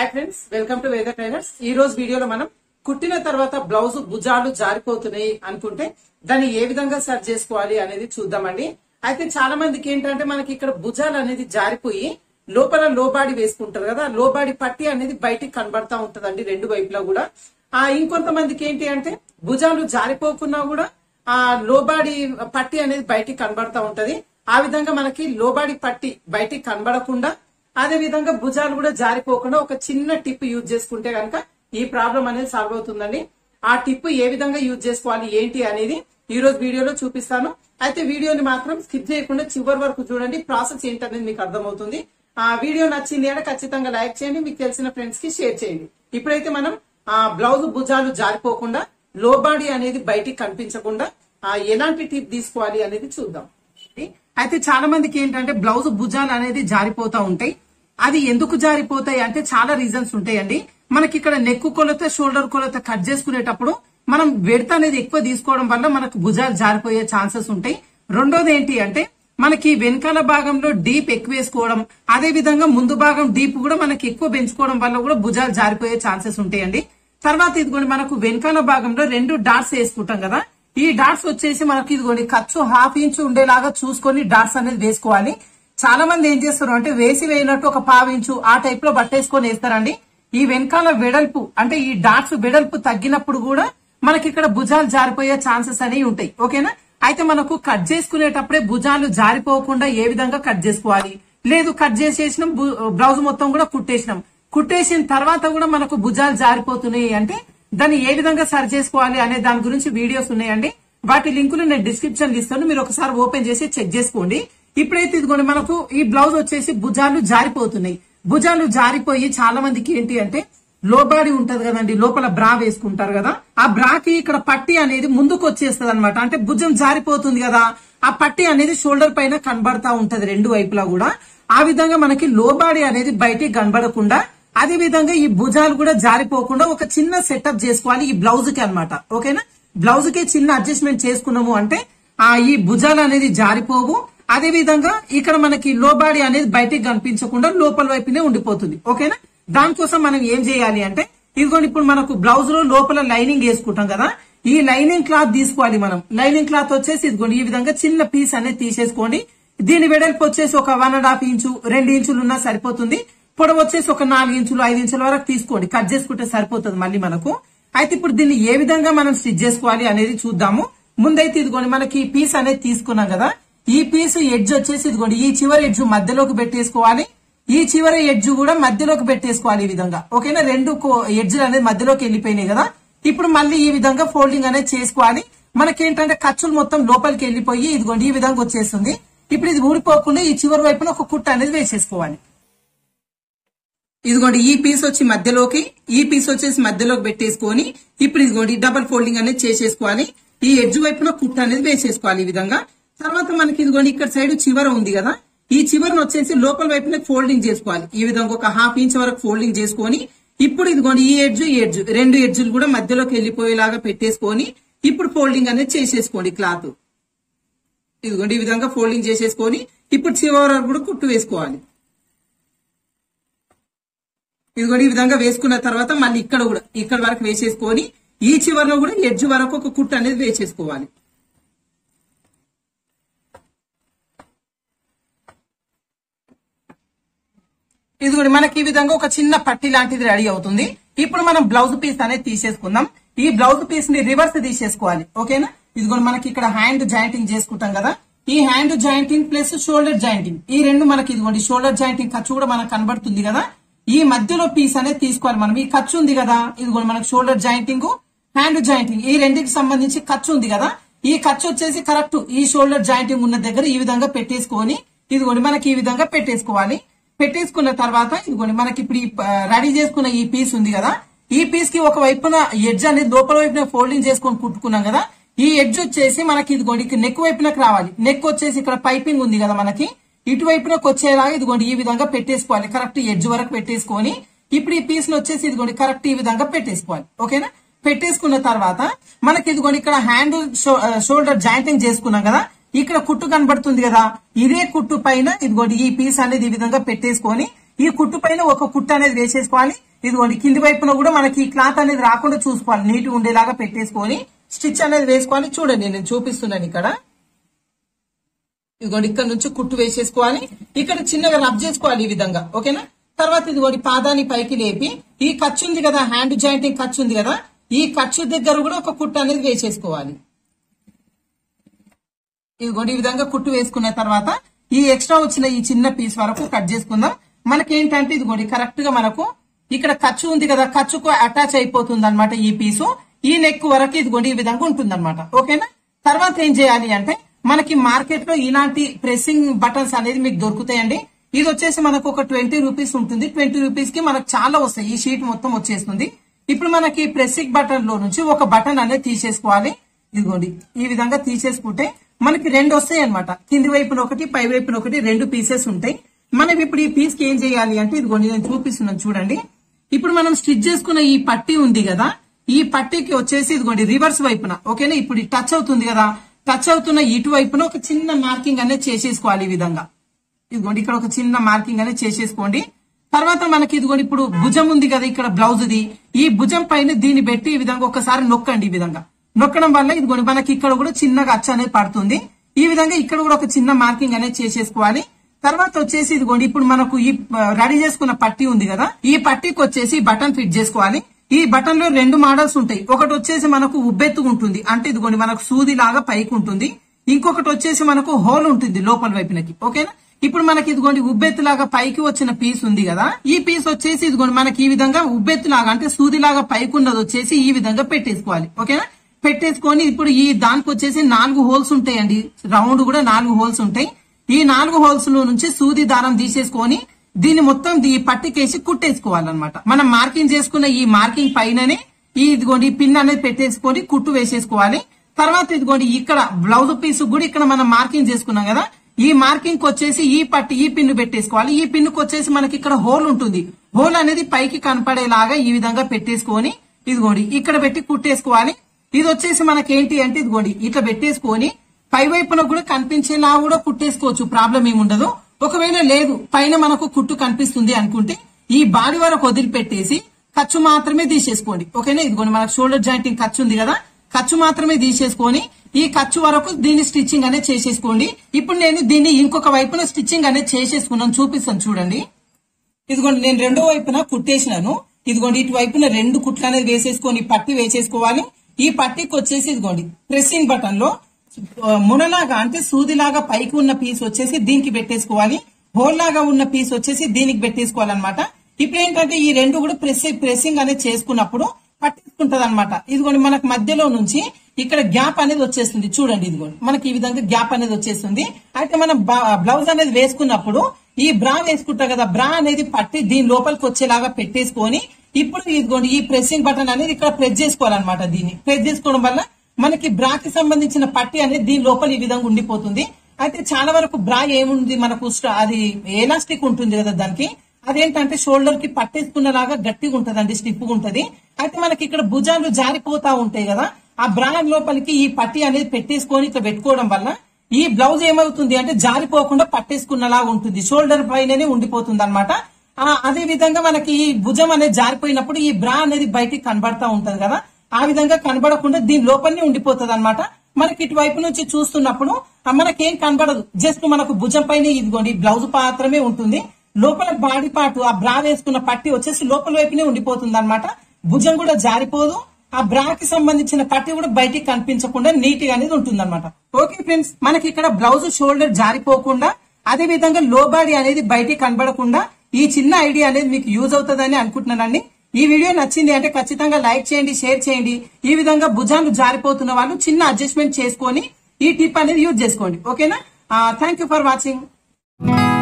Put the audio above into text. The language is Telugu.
friends welcome to Veda trainers ఈ రోజు వీడియోలో మనం కుట్టిన తర్వాత బ్లౌజ్ భుజాలు జారిపోతున్నాయి అనుకుంటే దాన్ని ఏ విధంగా సర్చ్ చేసుకోవాలి అనేది చూద్దామండి అయితే చాలా మందికి ఏంటంటే మనకి ఇక్కడ భుజాలు అనేది జారిపోయి లోపల లోబాడి వేసుకుంటారు కదా లోబాడి పట్టి అనేది బయటికి కనబడతా ఉంటదండి రెండు వైపులా కూడా ఆ ఇంకొంతమందికి ఏంటి అంటే భుజాలు జారిపోకున్నా కూడా ఆ లోబాడి పట్టి అనేది బయటికి కనబడతా ఉంటది ఆ విధంగా మనకి లోబాడి పట్టి బయటికి కనబడకుండా అదే విధంగా భుజాలు కూడా జారిపోకుండా ఒక చిన్న టిప్ యూజ్ చేసుకుంటే కనుక ఈ ప్రాబ్లం అనేది సాల్వ్ అవుతుందండి ఆ టిప్ ఏ విధంగా యూజ్ చేసుకోవాలి ఏంటి అనేది ఈ రోజు వీడియోలో చూపిస్తాను అయితే వీడియోని మాత్రం స్కిప్ చేయకుండా చివరి వరకు చూడండి ప్రాసెస్ ఏంటనేది మీకు అర్థమవుతుంది ఆ వీడియో నచ్చింది అంటే ఖచ్చితంగా లైక్ చేయండి మీకు తెలిసిన ఫ్రెండ్స్ కి షేర్ చేయండి ఇప్పుడైతే మనం ఆ బ్లౌజ్ భుజాలు జారిపోకుండా లో బాడీ అనేది బయటికి కనిపించకుండా ఆ ఎలాంటి టిప్ తీసుకోవాలి అనేది చూద్దాం అయితే చాలా మందికి ఏంటంటే బ్లౌజ్ భుజాలు అనేది జారిపోతా ఉంటాయి అది ఎందుకు జారిపోతాయి అంటే చాలా రీజన్స్ ఉంటాయండి మనకి ఇక్కడ నెక్ కొలత షోల్డర్ కొలత కట్ చేసుకునేటప్పుడు మనం వెడత అనేది ఎక్కువ తీసుకోవడం వల్ల మనకు భుజాలు జారిపోయే ఛాన్సెస్ ఉంటాయి రెండోది ఏంటి అంటే మనకి వెనకాల భాగంలో డీప్ ఎక్కువ వేసుకోవడం అదే విధంగా ముందు భాగం డీప్ కూడా మనకి ఎక్కువ పెంచుకోవడం వల్ల కూడా భుజాలు జారిపోయే ఛాన్సెస్ ఉంటాయండి తర్వాత ఇదిగోండి మనకు వెనకాల భాగంలో రెండు డాట్స్ వేసుకుంటాం కదా ఈ డాట్స్ వచ్చేసి మనకి ఇదిగోండి ఖర్చు హాఫ్ ఇంచ్ ఉండేలాగా చూసుకొని డాట్స్ అనేది వేసుకోవాలి చాలా మంది ఏం చేస్తారు అంటే వేసి వేయనట్టు ఒక పావు ఇంచు ఆ టైప్ లో బట్టేసుకొని వేస్తారండి ఈ వెనకాల వెడల్పు అంటే ఈ డాట్స్ వెడల్పు తగ్గినప్పుడు కూడా మనకి ఇక్కడ భుజాలు జారిపోయే ఛాన్సెస్ అనేవి ఉంటాయి ఓకేనా అయితే మనకు కట్ చేసుకునేటప్పుడే భుజాలు జారిపోకుండా ఏ విధంగా కట్ చేసుకోవాలి లేదు కట్ చేసేసినాం బు- బ్లౌజ్ మొత్తం కూడా కుట్టేసినాం కుట్టేసిన తర్వాత కూడా మనకు భుజాలు జారిపోతున్నాయి అంటే దాన్ని ఏ విధంగా సరి చేసుకోవాలి అనే దాని గురించి వీడియోస్ ఉన్నాయండి వాటి లింకులు నేను డిస్క్రిప్షన్ ఇస్తాను మీరు ఒకసారి ఓపెన్ చేసి చెక్ చేసుకోండి ఇప్పుడైతే ఇదిగోండి మనకు ఈ బ్లౌజ్ వచ్చేసి భుజాలు జారిపోతున్నాయి భుజాలు జారిపోయి చాలా మందికి ఏంటి అంటే లోబాడి ఉంటది కదండి లోపల బ్రా వేసుకుంటారు కదా ఆ బ్రాకి ఇక్కడ పట్టి అనేది ముందుకు వచ్చేస్తుంది అనమాట అంటే భుజం జారిపోతుంది కదా ఆ పట్టి అనేది షోల్డర్ పైన కనబడతా ఉంటది రెండు వైపులా కూడా ఆ విధంగా మనకి లోబాడి అనేది బయటికి కనబడకుండా అదే విధంగా ఈ భుజాలు కూడా జారిపోకుండా ఒక చిన్న సెటప్ చేసుకోవాలి ఈ బ్లౌజ్ కి అనమాట ఓకేనా బ్లౌజ్ కి చిన్న అడ్జస్ట్మెంట్ చేసుకున్నాము అంటే ఆ ఈ భుజాలు అనేది జారిపోవు అదే విధంగా ఇక్కడ మనకి లోబాడి అనేది బయటికి కనిపించకుండా లోపల వైపునే ఉండిపోతుంది ఓకేనా దానికోసం మనం ఏం చేయాలి అంటే ఇదిగోండి ఇప్పుడు మనకు బ్లౌజ్ లో లోపల లైనింగ్ వేసుకుంటాం కదా ఈ లైనింగ్ క్లాత్ తీసుకోవాలి మనం లైనింగ్ క్లాత్ వచ్చేసి ఇదిగోండి ఈ విధంగా చిన్న పీస్ అనేది తీసేసుకోండి దీని వెడల్పు వచ్చేసి ఒక వన్ అండ్ హాఫ్ ఇంచు రెండు ఇంచులు ఉన్నా సరిపోతుంది పొడవు వచ్చేసి ఒక నాలుగు ఇంచులు ఐదు ఇంచుల వరకు తీసుకోండి కట్ చేసుకుంటే సరిపోతుంది మళ్ళీ మనకు అయితే ఇప్పుడు దీన్ని ఏ విధంగా మనం స్టిచ్ చేసుకోవాలి అనేది చూద్దాము ముందైతే ఇదిగోండి మనకి ఈ పీస్ అనేది తీసుకున్నాం కదా ఈ పీస్ ఎడ్జ్ వచ్చేసి ఇదిగోండి ఈ చివరి ఎడ్జ్ మధ్యలోకి పెట్టేసుకోవాలి ఈ చివరి ఎడ్జ్ కూడా మధ్యలోకి పెట్టేసుకోవాలి ఈ విధంగా ఓకేనా రెండు ఎడ్జ్లు అనేది మధ్యలోకి వెళ్ళిపోయినాయి కదా ఇప్పుడు మళ్ళీ ఈ విధంగా ఫోల్డింగ్ అనేది చేసుకోవాలి మనకేంటంటే ఖర్చులు మొత్తం లోపలికి వెళ్ళిపోయి ఇదిగోండి ఈ విధంగా వచ్చేస్తుంది ఇప్పుడు ఇది ఊడిపోకుండా ఈ చివరి వైపున ఒక కుట్ట అనేది వేసేసుకోవాలి ఇదిగోండి ఈ పీస్ వచ్చి మధ్యలోకి ఈ పీస్ వచ్చేసి మధ్యలోకి పెట్టేసుకొని ఇప్పుడు ఇదిగోండి డబల్ ఫోల్డింగ్ అనేది చేసేసుకోవాలి ఈ ఎడ్జ్ వైపున కుట్ట అనేది వేసేసుకోవాలి ఈ విధంగా తర్వాత మనకి ఇదిగోండి ఇక్కడ సైడ్ చివర ఉంది కదా ఈ చివరను వచ్చేసి లోపల వైపున ఫోల్డింగ్ చేసుకోవాలి ఈ విధంగా ఒక హాఫ్ ఇంచ్ వరకు ఫోల్డింగ్ చేసుకొని ఇప్పుడు ఇదిగోండి ఈ ఎడ్జ్ ఈ ఎడ్జ్ రెండు ఎడ్జులు కూడా మధ్యలోకి వెళ్ళిపోయేలాగా పెట్టేసుకొని ఇప్పుడు ఫోల్డింగ్ అనేది చేసేసుకోండి క్లాత్ ఇదిగోండి ఈ విధంగా ఫోల్డింగ్ చేసేసుకొని ఇప్పుడు చివరి వరకు కూడా కుట్టు వేసుకోవాలి ఇదిగోండి ఈ విధంగా వేసుకున్న తర్వాత మళ్ళీ ఇక్కడ కూడా ఇక్కడ వరకు వేసేసుకొని ఈ చివరిలో కూడా ఎడ్జ్ వరకు ఒక కుట్టు అనేది వేసేసుకోవాలి ఇదిగోండి మనకి ఈ విధంగా ఒక చిన్న పట్టి లాంటిది రెడీ అవుతుంది ఇప్పుడు మనం బ్లౌజ్ పీస్ అనేది తీసేసుకుందాం ఈ బ్లౌజ్ పీస్ ని రివర్స్ తీసేసుకోవాలి ఓకేనా ఇదిగోండి మనకి ఇక్కడ హ్యాండ్ జాయింటింగ్ చేసుకుంటాం కదా ఈ hand jointing plus shoulder jointing ఈ రెండు మనకి ఇదిగోండి షోల్డర్ జాయింటింగ్ ఖర్చు కూడా మనకు కనబడుతుంది కదా ఈ మధ్యలో పీస్ అనేది తీసుకోవాలి మనం ఈ ఖర్చు ఉంది కదా ఇదిగోండి మనకి షోల్డర్ జాయింటింగ్ హ్యాండ్ జాయింటింగ్ ఈ రెండింటికి సంబంధించి ఖర్చు ఉంది కదా ఈ ఖర్చు వచ్చేసి కరెక్ట్ ఈ షోల్డర్ జాయింటింగ్ ఉన్న దగ్గర ఈ విధంగా పెట్టేసుకొని ఇదిగోండి మనకి ఈ విధంగా పెట్టేసుకోవాలి పెట్టేసుకున్న తర్వాత ఇదిగోండి మనకి ఇప్పుడు ఈ ప- రెడీ చేసుకున్న ఈ పీస్ ఉంది కదా ఈ పీస్ కి ఒక వైపున ఎడ్జ్ అనేది లోపల వైపున ఫోల్డింగ్ చేసుకొని కుట్టుకున్నాం కదా ఈ ఎడ్జ్ వచ్చేసి మనకి ఇదిగోండి ఇక్కడ నెక్ వైపునకు రావాలి నెక్ వచ్చేసి ఇక్కడ పైపింగ్ ఉంది కదా మనకి ఇటువైపునకు వచ్చేలాగా ఇదిగోండి ఈ విధంగా పెట్టేసుకోవాలి కరెక్ట్ ఎడ్జ్ వరకు పెట్టేసుకొని ఇప్పుడు ఈ పీస్ వచ్చేసి ఇదిగోండి కరెక్ట్ ఈ విధంగా పెట్టేసుకోవాలి ఓకేనా పెట్టేసుకున్న తర్వాత మనకి ఇదిగోండి ఇక్కడ హ్యాండ్ షోల్డర్ జాయింటింగ్ చేసుకున్నాం కదా ఇక్కడ కుట్టు కనబడుతుంది కదా ఇదే కుట్టు పైన ఇదిగోండి ఈ పీస్ అనేది ఈ విధంగా పెట్టేసుకొని ఈ కుట్టు పైన ఒక కుట్టు అనేది వేసేసుకోవాలి ఇదిగోండి కింది వైపున కూడా మనకి ఈ క్లాత్ అనేది రాకుండా చూసుకోవాలి నీట్ ఉండేలాగా పెట్టేసుకొని స్టిచ్ అనేది వేసుకోవాలి చూడండి నేను చూపిస్తున్నాను ఇక్కడ ఇదిగోండి ఇక్కడ నుంచి కుట్టు వేసేసుకోవాలి ఇక్కడ చిన్నగా రబ్ చేసుకోవాలి ఈ విధంగా ఓకేనా తర్వాత ఇదిగోండి పాదాన్ని పైకి లేపి ఈ ఖర్చు ఉంది కదా హ్యాండ్ జాయింటింగ్ ఖర్చు ఉంది కదా ఈ ఖర్చు దగ్గర కూడా ఒక కుట్టు అనేది వేసేసుకోవాలి ఇదిగోండి ఈ విధంగా కుట్టు వేసుకున్న తర్వాత ఈ ఎక్స్ట్రా వచ్చిన ఈ చిన్న పీస్ వరకు కట్ చేసుకుందాం మనకి ఏంటంటే ఇదిగోండి కరెక్ట్ గా మనకు ఇక్కడ ఖర్చు ఉంది కదా ఖర్చుకు అటాచ్ అయిపోతుంది అనమాట ఈ పీసు ఈ నెక్ వరకు ఇదిగోండి ఈ విధంగా ఉంటుంది అనమాట ఓకేనా తర్వాత ఏం చేయాలి అంటే మనకి మార్కెట్ లో ఇలాంటి ప్రెస్సింగ్ బటన్స్ అనేది మీకు దొరుకుతాయండి ఇది వచ్చేసి మనకు ఒక ట్వంటీ రూపీస్ ఉంటుంది ట్వంటీ రూపీస్ కి మనకు చాలా వస్తాయి ఈ షీట్ మొత్తం వచ్చేస్తుంది ఇప్పుడు మనకి ప్రెస్సింగ్ బటన్ లో నుంచి ఒక బటన్ అనేది తీసేసుకోవాలి ఇదిగోండి ఈ విధంగా తీసేసుకుంటే మనకి రెండు వస్తాయి అనమాట కింది వైపున ఒకటి పై వైపున ఒకటి రెండు పీసెస్ ఉంటాయి మనం ఇప్పుడు ఈ పీస్ కి ఏం చేయాలి అంటే ఇదిగోండి నేను చూపిస్తున్నాను చూడండి ఇప్పుడు మనం స్టిచ్ చేసుకున్న ఈ పట్టీ ఉంది కదా ఈ పట్టీకి వచ్చేసి ఇదిగోండి రివర్స్ వైపున ఓకేనా ఇప్పుడు ఈ టచ్ అవుతుంది కదా టచ్ అవుతున్న ఇటు వైపున ఒక చిన్న మార్కింగ్ అనేది చేసేసుకోవాలి ఈ విధంగా ఇదిగోండి ఇక్కడ ఒక చిన్న మార్కింగ్ అనేది చేసేసుకోండి తర్వాత మనకి ఇదిగోండి ఇప్పుడు భుజం ఉంది కదా ఇక్కడ బ్లౌజ్ ది ఈ భుజం పైన దీన్ని పెట్టి ఈ విధంగా ఒకసారి నొక్కండి ఈ విధంగా నొక్కడం వల్ల ఇదిగోండి మనకి ఇక్కడ కూడా చిన్నగా అచ్చ అనేది పడుతుంది ఈ విధంగా ఇక్కడ కూడా ఒక చిన్న మార్కింగ్ అనేది చేసేసుకోవాలి తర్వాత వచ్చేసి ఇదిగోండి ఇప్పుడు మనకు ఈ రెడీ చేసుకున్న పట్టీ ఉంది కదా ఈ పట్టీకి వచ్చేసి బటన్ ఫిట్ చేసుకోవాలి ఈ బటన్ లో రెండు మోడల్స్ ఉంటాయి ఒకటి వచ్చేసి మనకు ఉబ్బెత్తు ఉంటుంది అంటే ఇదిగోండి మనకు సూది లాగా పైకి ఉంటుంది ఇంకొకటి వచ్చేసి మనకు హోల్ ఉంటుంది లోపల వైపునకి ఓకేనా ఇప్పుడు మనకి ఇదిగోండి ఉబ్బెత్తు లాగా పైకి వచ్చిన పీస్ ఉంది కదా ఈ పీస్ వచ్చేసి ఇదిగోండి మనకి ఈ విధంగా ఉబ్బెత్తు లాగా అంటే సూది లాగా పైకి ఉన్నది వచ్చేసి ఈ విధంగా పెట్టేసుకోవాలి ఓకేనా పెట్టేసుకొని ఇప్పుడు ఈ దానికి వచ్చేసి నాలుగు హోల్స్ ఉంటాయండి రౌండ్ కూడా నాలుగు హోల్స్ ఉంటాయి ఈ నాలుగు హోల్స్ లో నుంచి సూది దారం తీసేసుకొని దీన్ని మొత్తం ఈ పట్టికేసి కుట్టేసుకోవాలన్నమాట మనం మార్కింగ్ చేసుకున్న ఈ మార్కింగ్ పైననే ఈ ఇదిగోండి ఈ పిన్ అనేది పెట్టేసుకొని కుట్టు వేసేసుకోవాలి తర్వాత ఇదిగోండి ఇక్కడ బ్లౌజ్ పీస్ కూడా ఇక్కడ మనం మార్కింగ్ చేసుకున్నాం కదా ఈ మార్కింగ్ వచ్చేసి ఈ పట్టి ఈ పిన్ను పెట్టేసుకోవాలి ఈ పిన్నుకు వచ్చేసి మనకి ఇక్కడ హోల్ ఉంటుంది హోల్ అనేది పైకి కనపడేలాగా ఈ విధంగా పెట్టేసుకొని ఇదిగోండి ఇక్కడ పెట్టి కుట్టేసుకోవాలి ఇది వచ్చేసి మనకి ఏంటి అంటే ఇదిగోండి ఇట్లా పెట్టేసుకొని పై వైపున కూడా కనిపించేలా కూడా కుట్టేసుకోవచ్చు ప్రాబ్లం ఏముండదు ఒకవేళ లేదు పైన మనకు కుట్టు కనిపిస్తుంది అనుకుంటే ఈ బాడీ వరకు వదిలిపెట్టేసి ఖర్చు మాత్రమే తీసేసుకోండి ఓకేనా ఇదిగోండి మనకు షోల్డర్ జాయింటింగ్ ఖర్చు ఉంది కదా ఖర్చు మాత్రమే తీసేసుకొని ఈ ఖర్చు వరకు దీన్ని స్టిచ్చింగ్ అనేది చేసేసుకోండి ఇప్పుడు నేను దీన్ని ఇంకొక వైపున స్టిచ్చింగ్ అనేది చేసేసుకున్నాను చూపిస్తాను చూడండి ఇదిగోండి నేను రెండో వైపున కుట్టేసినాను ఇదిగోండి ఇటు వైపున రెండు కుట్లు అనేది వేసేసుకొని పట్టి వేసేసుకోవాలి ఈ పట్టికి వచ్చేసి ఇదిగోండి ప్రెస్సింగ్ బటన్ లో ఆ, మునలాగా అంటే సూదిలాగా పైకి ఉన్న పీస్ వచ్చేసి దీనికి పెట్టేసుకోవాలి హోల్ లాగా ఉన్న పీస్ వచ్చేసి దీనికి పెట్టేసుకోవాలన్నమాట ఇప్పుడు ఏంటంటే ఈ రెండు కూడా ప్రెస్ ప్రెస్సింగ్ అనేది చేసుకున్నప్పుడు పట్టేసుకుంటది అనమాట ఇదిగోండి మనకు మధ్యలో నుంచి ఇక్కడ గ్యాప్ అనేది వచ్చేస్తుంది చూడండి ఇదిగోండి మనకి ఈ విధంగా గ్యాప్ అనేది వచ్చేస్తుంది అయితే మనం బ్లౌజ్ అనేది వేసుకున్నప్పుడు ఈ బ్రా వేసుకుంటాం కదా బ్రా అనేది పట్టి దీని లోపలికి వచ్చేలాగా పెట్టేసుకొని ఇప్పుడు ఇదిగోండి ఈ ప్రెస్సింగ్ బటన్ అనేది ఇక్కడ ప్రెస్ చేసుకోవాలన్నమాట దీన్ని ప్రెస్ చేసుకోవడం వల్ల మనకి బ్రాకి సంబంధించిన పట్టి అనేది దీని లోపల ఈ విధంగా ఉండిపోతుంది అయితే చాలా వరకు బ్రా ఏముంది మనకు స్ట- అది ఎలాస్టిక్ ఉంటుంది కదా దానికి అదేంటంటే షోల్డర్ కి పట్టేసుకున్నలాగా గట్టిగా ఉంటదండి స్టిప్ ఉంటది అయితే మనకి ఇక్కడ భుజాలు జారిపోతా ఉంటాయి కదా ఆ బ్రా లోపలికి ఈ పట్టి అనేది పెట్టేసుకొని ఇట్లా పెట్టుకోవడం వల్ల ఈ బ్లౌజ్ ఏమవుతుంది అంటే జారిపోకుండా పట్టేసుకున్నలాగా ఉంటుంది షోల్డర్ పైననే ఉండిపోతుంది అనమాట అదే విధంగా మనకి ఈ భుజం అనేది జారిపోయినప్పుడు ఈ బ్రా అనేది బయటికి కనబడతా ఉంటది కదా ఆ విధంగా కనబడకుండా దీని లోపలనే ఉండిపోతుంది అనమాట మనకి ఇటువైపు నుంచి చూస్తున్నప్పుడు ఆ మనకేం కనబడదు జస్ట్ మనకు భుజం పైన ఇదిగోండి బ్లౌజ్ మాత్రమే ఉంటుంది లోపల బాడీ పార్ట్ ఆ బ్రా వేసుకున్న పట్టి వచ్చేసి లోపల వైపునే ఉండిపోతుంది అనమాట భుజం కూడా జారిపోదు ఆ బ్రాకి సంబంధించిన పట్టి కూడా బయటికి కనిపించకుండా నీట్ గా అనేది ఉంటుంది అనమాట ఓకే ఫ్రెండ్స్ మనకి ఇక్కడ బ్లౌజ్ షోల్డర్ జారిపోకుండా అదే విధంగా లో బాడీ అనేది బయటికి కనబడకుండా ఈ చిన్న ఐడియా అనేది మీకు యూజ్ అవుతుందని అనుకుంటున్నానండి ఈ వీడియో నచ్చింది అంటే ఖచ్చితంగా లైక్ చేయండి షేర్ చేయండి ఈ విధంగా భుజాలు జారిపోతున్న వాళ్ళు చిన్న అడ్జస్ట్మెంట్ చేసుకొని ఈ టిప్ అనేది యూజ్ చేసుకోండి ఓకేనా థ్యాంక్ యూ ఫర్ వాచింగ్